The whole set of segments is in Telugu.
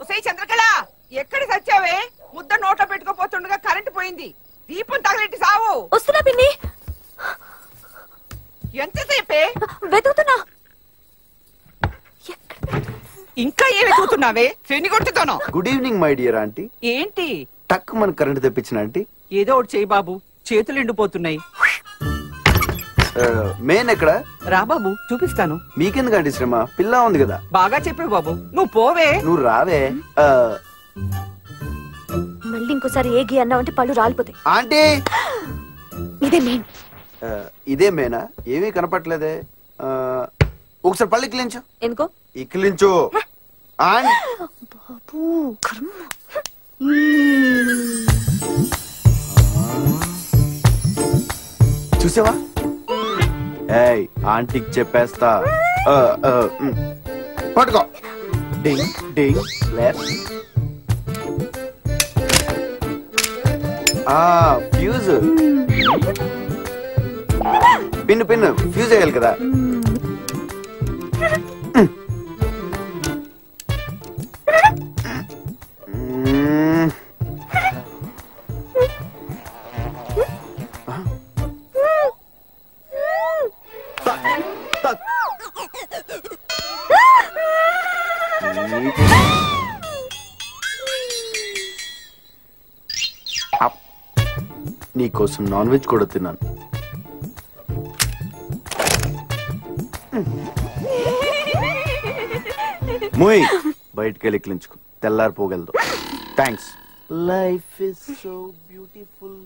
ఉసై చంద్రకళ ఎక్కడ సచ్చావే ముద్ద నోట్లో పెట్టుకోపోతుండగా కరెంటు పోయింది దీపం తగలెట్టి సావు వస్తున్నా పిన్ని ఎంతసేపే వెతుకుతున్నా ఇంకా ఏమి చూస్తున్నావే శని కొట్టుతాను good evening my dear aunty ఏంటి టక్ మన కరెంట్ తెప్పించిన ఆంటీ ఏదో ఒకటి చేయి బాబు చేతులు ఎండిపోతున్నాయి మెయిన్ ఎక్కడ రా బాబు చూపిస్తాను మీకెందుకు ఆంటీ శ్రమ పిల్ల ఉంది కదా బాగా చెప్పావు బాబు నువ్వు పోవే నువ్వు రావే ఆ, మళ్ళీ ఇంకోసారి ఏగి అన్నావంటే పళ్ళు రాలిపోతాయి ఆంటీ ఇదే మెయిన్ ఆ, ఇదే మేనా ఏమీ కనపట్లేదే ఆ, ఒకసారి పళ్ళు ఇక్కిలించు ఎందుకో ఇక్కిలించు ఆంటీ బాబు కర్మ చూసావా ఏయ్ ఆంటీకి చెప్పేస్తా ఆ, ఆ, ఉమ్. పట్టుకో డింగ్ డింగ్ లెఫ్ట్ ఆ ఫ్యూజ్ పిన్ను పిన్ను ఫ్యూజ్ వేయాలి కదా మ్మ్. తక్. అప్. నీకోసం నాన్ వెజ్ కూడా తిన్నాను మూయ్ బయటికి వెళ్ళి ఎక్కిలించుకో తెల్లారిపోగలదు thanks life is so beautiful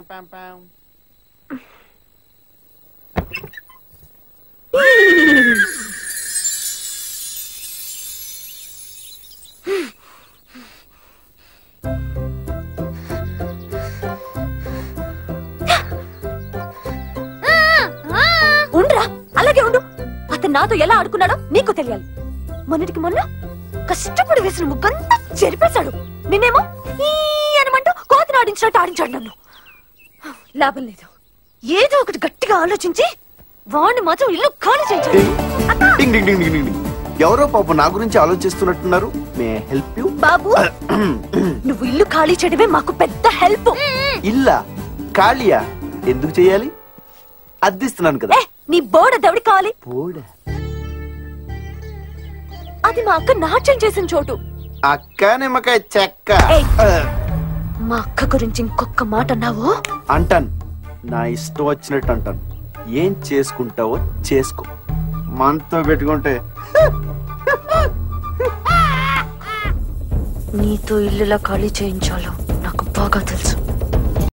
ఉండ్రా అలాగే ఉండు అతను నాతో ఎలా ఆడుకున్నాడో నీకు తెలియాలి మొన్నటికి మొన్న కష్టపడి వేసిన ముగ్గంతా చెరిపేశాడు నిన్నేమో ఈ అనమంటూ కోతను ఆడించినట్టు ఆడించాడు నన్ను లాభం లేదు ఏదో ఒకటి గట్టిగా ఆలోచించి వాడిని మాత్రం ఇల్లు ఖాళీ చేయించాడు డింగ్ డింగ్ డింగ్ డింగ్ డింగ్. ఎవరో పాప నా గురించి ఆలోచిస్తున్నట్టున్నారు మే హెల్ప్ యూ బాబు నువ్వు ఇల్లు ఖాళీ చేయడమే మాకు పెద్ద హెల్ప్ ఇల్లా ఖాళీయా ఎందుకు చేయాలి అద్దిస్తున్నాను కదా ఏ నీ బోర్డ దవడి కావాలి పోడా అది మా అక్క నాట్యం చేసిన చోటు అక్క నిమ్మకాయ చెక్క ఏయ్. ఆ, మా అక్క గురించి ఇంకొక మాట అన్నావు అంటాను నా ఇష్టం వచ్చినట్టు అంటాను ఏం చేసుకుంటావో చేసుకో మనతో పెట్టుకుంటే నీతో ఇల్లులా ఖాళీ చేయించాలో నాకు బాగా తెలుసు